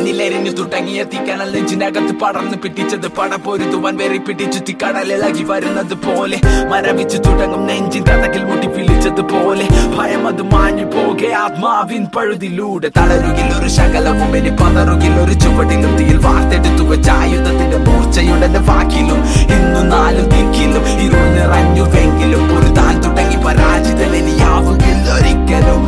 എന്നിലെരിഞ്ഞു തുടങ്ങിയ തീക്കനൽ നെഞ്ചിനകത്ത് പടർന്ന് പിടിച്ചത് പട പൊരുതുവാൻ വെറി പിടിച്ചു തിക്കടലിളകി വരുന്നത് പോലെ മരവിച്ചു തുടങ്ങും നെഞ്ചിൻ കഥകിൽ മുട്ടി പിളിച്ചത് പോലെ ഭയം അത് മാഞ്ഞു പോകെ ആത്മാവിൻ പഴുതിലൂടെ തളരുകിൽ ഒരു ശകലവും ഇനി പതറുകിൽ ഒരു ചുവടിലും തീയിൽ വാർത്തെടുത്തു വെച്ച ആയുധത്തിന്റെ മൂർച്ചയുടെ വാക്കിലും ഇന്നു നാലു ദിക്കിലും ഇരുൾ നിറഞ്ഞുവെങ്കിലും ഒരു താൻ തുടങ്ങി പരാജിതൻ ഇനിയാവുകിൽ ഒരിക്കലും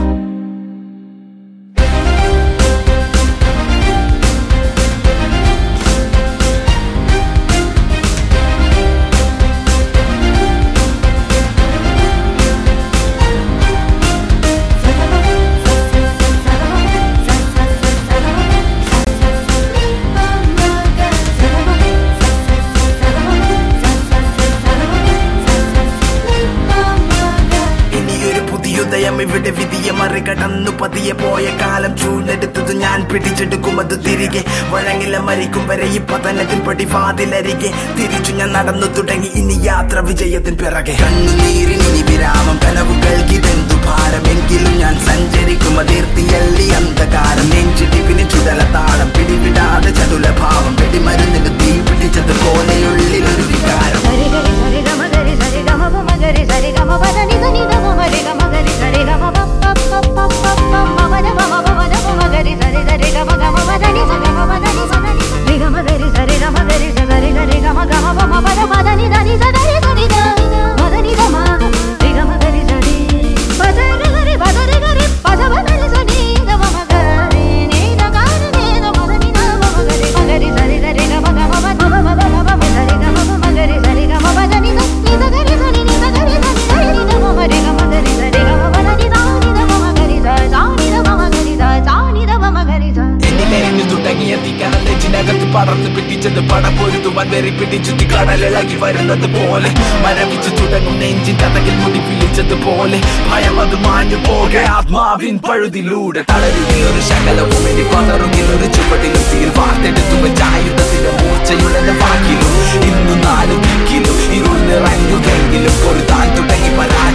ഇനിയൊരു പുതിയുദയം ഇവിടെ വിധിയെ മറികടന്നു പതിയെ പോയ കാലം ചൂലെടുത്തത് ഞാൻ പിടിച്ചെടുക്കും അത് തിരികെ വഴങ്ങില മരിക്കും വരെ ഈ പതനത്തിൻ പടിവാതിലരികെ തിരിച്ചു ഞാൻ നടന്നു തുടങ്ങി ഇനി യാത്ര വിജയത്തിൻ പിറകെ കണ്ണുനീരിനി വിരാമം കനവുകൾക്കിതെന്തു ഭാരമെങ്കിലും ഞാൻ സഞ്ചരിക്കും അതിർത്തിയല്ലി അന്ധകാരം നെഞ്ചിടിപ്പിന് ചുടല താളം പിടിവിടാതെ ചടുല ഭാവം വെടിമരുന്നിന് തീ പിടിച്ചത് പോലെയുള്ളിലൊരു വികാരം సరి గరి సరి గమ గరి సరి గమ పమ గరి సరి గమ పద ని ని ద మమ రి గమ గరి సరి గమ ప ప ప ప ప ప మమ ద మమ పమ ద మమ గరి సరి సరి గమ గమ పద ని స గమ పద ని స ద ని రి గమ గరి సరి గమ గరి స గరి గరి గమ గమ పమ పద పద ని ద ని స ద రి ద ని ద పద ని ద మ రి గమ గరి సరి పద రి గరి పద రి గరి పద పద ని స ని ద మమ గరి ని ద గ ని ద పద ని ద మమ గరి మ గరి సరి సరి గమ గమ పద మమ పద మమ సరి గమ పమ గరి సరి గమ పద ని ద ని ద గరి స ని ని ద గరి స ని ద ని ద మమ రి గమ గరి సరి గమ పద ని ద ని ద మమ గరి స స ని ద మమ గరి స స ని ద మమ గరి స എന്നിലെരിഞ്ഞു തുടങ്ങിയ തീക്കനൽ നെഞ്ചിനകത്ത് പടർന്ന് പിടിച്ചത് പട പൊരുതുവാൻ വെറി പിടിച്ചു കടലിളകി വരുന്നത് പോലെ മരവിച്ചു തുടങ്ങും നെഞ്ചിൻ കഥകിൽ മുടി പിളിച്ചത് പോലെ ഭയം അത് മാഞ്ഞു പോകെ ആത്മാവിൻ പഴുതിലൂടെ തളരുകിൽ ഒരു ശകലവും ഇനി പതറുകിൽ ഒരു ചുവട്ടിലും തീയിൽ വാർത്തെടുത്തു വെച്ച ആയുധത്തിന്റെ മൂർച്ചയുടെ വാക്കിലും ഇന്നു നാലു ദിക്കിലും ഇരുൾ നിറഞ്ഞുവെങ്കിലും ഒരു താൻ തുടങ്ങി പരാ